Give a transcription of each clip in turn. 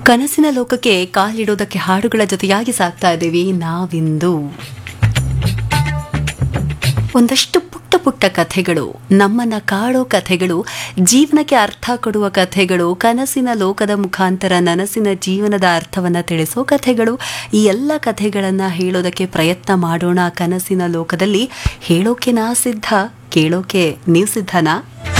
ಕನಸಿನ ಲೋಕಕ್ಕೆ ಕಾಲಿಡೋದಕ್ಕೆ ಹಾಡುಗಳ ಜೊತೆಯಾಗಿ ಸಾಕ್ತಾ ಇದ್ದೀವಿ ನಾವಿಂದು ಒಂದಷ್ಟು ಪುಟ್ಟ ಪುಟ್ಟ ಕಥೆಗಳು ನಮ್ಮನ್ನ ಕಾಡೋ ಕಥೆಗಳು ಜೀವನಕ್ಕೆ ಅರ್ಥ ಕೊಡುವ ಕಥೆಗಳು ಕನಸಿನ ಲೋಕದ ಮುಖಾಂತರ ನನಸಿನ ಜೀವನದ ಅರ್ಥವನ್ನ ತಿಳಿಸೋ ಕಥೆಗಳು ಈ ಎಲ್ಲ ಕಥೆಗಳನ್ನ ಹೇಳೋದಕ್ಕೆ ಪ್ರಯತ್ನ ಮಾಡೋಣ ಕನಸಿನ ಲೋಕದಲ್ಲಿ ಹೇಳೋಕೆ ನಾ ಸಿದ್ಧ ಕೇಳೋಕೆ ನೀವು ಸಿದ್ಧನಾ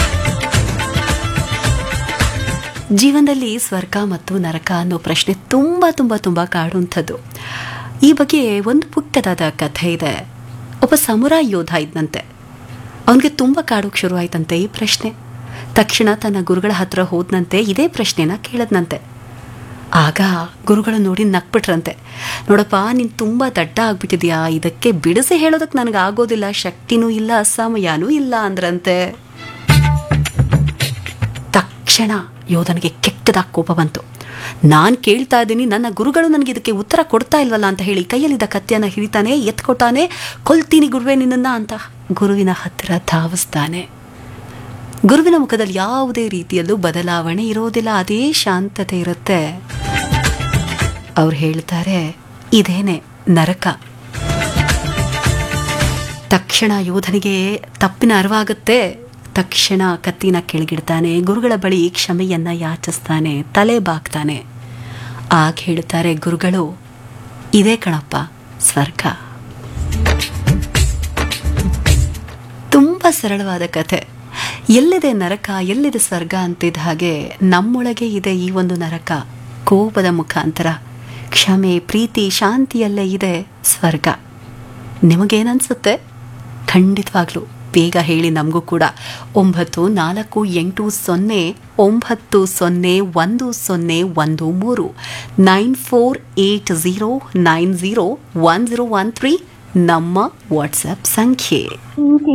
ಜೀವನದಲ್ಲಿ ಸ್ವರ್ಗ ಮತ್ತು ನರಕ ಅನ್ನೋ ಪ್ರಶ್ನೆ ತುಂಬ ತುಂಬ ತುಂಬ ಕಾಡುವಂಥದ್ದು ಈ ಬಗ್ಗೆ ಒಂದು ಪುಟ್ಟದಾದ ಕಥೆ ಇದೆ ಒಬ್ಬ ಸಮುರಾಯ್ ಯೋಧ ಇದ್ದಂತೆ ಅವನಿಗೆ ತುಂಬ ಕಾಡೋಕೆ ಶುರುವಾಯ್ತಂತೆ ಈ ಪ್ರಶ್ನೆ ತಕ್ಷಣ ತನ್ನ ಗುರುಗಳ ಹತ್ರ ಹೋದ್ನಂತೆ ಇದೇ ಪ್ರಶ್ನೆನ ಕೇಳದ್ನಂತೆ ಆಗ ಗುರುಗಳು ನೋಡಿ ನಕ್ಬಿಟ್ರಂತೆ ನೋಡಪ್ಪ ನೀನು ತುಂಬ ದಡ್ಡ ಆಗ್ಬಿಟ್ಟಿದ್ಯಾ ಇದಕ್ಕೆ ಬಿಡಿಸಿ ಹೇಳೋದಕ್ಕೆ ನನಗೆ ಆಗೋದಿಲ್ಲ ಶಕ್ತಿನೂ ಇಲ್ಲ ಸಮಯನೂ ಇಲ್ಲ ಅಂದ್ರಂತೆ ತಕ್ಷಣ ಯೋಧನಿಗೆ ಕೆಟ್ಟದಾಗ ಕೋಪ ಬಂತು ನಾನು ಕೇಳ್ತಾ ಇದ್ದೀನಿ ನನ್ನ ಗುರುಗಳು ನನಗೆ ಇದಕ್ಕೆ ಉತ್ತರ ಕೊಡ್ತಾ ಇಲ್ವಲ್ಲ ಅಂತ ಹೇಳಿ ಕೈಯಲ್ಲಿದ್ದ ಕತ್ತಿಯನ್ನ ಹಿಡಿತಾನೆ ಎತ್ಕೊತಾನೆ ಕೊಲ್ತೀನಿ ಗುರುವೇ ನಿನ್ನನ್ನ ಅಂತ ಗುರುವಿನ ಹತ್ತಿರ ಧಾವಿಸ್ತಾನೆ ಗುರುವಿನ ಮುಖದಲ್ಲಿ ಯಾವುದೇ ರೀತಿಯಲ್ಲೂ ಬದಲಾವಣೆ ಇರೋದಿಲ್ಲ ಅದೇ ಶಾಂತತೆ ಇರುತ್ತೆ ಅವ್ರು ಹೇಳ್ತಾರೆ ಇದೇನೆ ನರಕ ತಕ್ಷಣ ಯೋಧನಿಗೆ ತಪ್ಪಿನ ಅರಿವಾಗುತ್ತೆ ತಕ್ಷಣ ಕತ್ತಿನ ಕೆಳಗಿಡ್ತಾನೆ ಗುರುಗಳ ಬಳಿ ಕ್ಷಮೆಯನ್ನ ಯಾಚಿಸ್ತಾನೆ ತಲೆ ಬಾಗ್ತಾನೆ ಆಗ ಹೇಳ್ತಾರೆ ಗುರುಗಳು ಇದೇ ಕಣಪ್ಪ ಸ್ವರ್ಗ ತುಂಬ ಸರಳವಾದ ಕಥೆ ಎಲ್ಲಿದೆ ನರಕ ಎಲ್ಲಿದೆ ಸ್ವರ್ಗ ಅಂತಿದ್ದ ಹಾಗೆ ನಮ್ಮೊಳಗೆ ಇದೆ ಈ ಒಂದು ನರಕ ಕೋಪದ ಮುಖಾಂತರ ಕ್ಷಮೆ ಪ್ರೀತಿ ಶಾಂತಿಯಲ್ಲೇ ಇದೆ ಸ್ವರ್ಗ ನಿಮಗೇನನ್ಸುತ್ತೆ ಖಂಡಿತವಾಗ್ಲೂ ಬೇಗ ಹೇಳಿ ನಮಗೂ ಕೂಡ ಒಂಬತ್ತು ನಾಲ್ಕು ಎಂಟು ಸೊನ್ನೆ ಒಂಬತ್ತು ಸೊನ್ನೆ ಒಂದು ಸೊನ್ನೆ ಒಂದು ಮೂರು nine four eight zero nine zero one zero one three ನಮ್ಮ ವಾಟ್ಸಪ್ ಸಂಖ್ಯೆ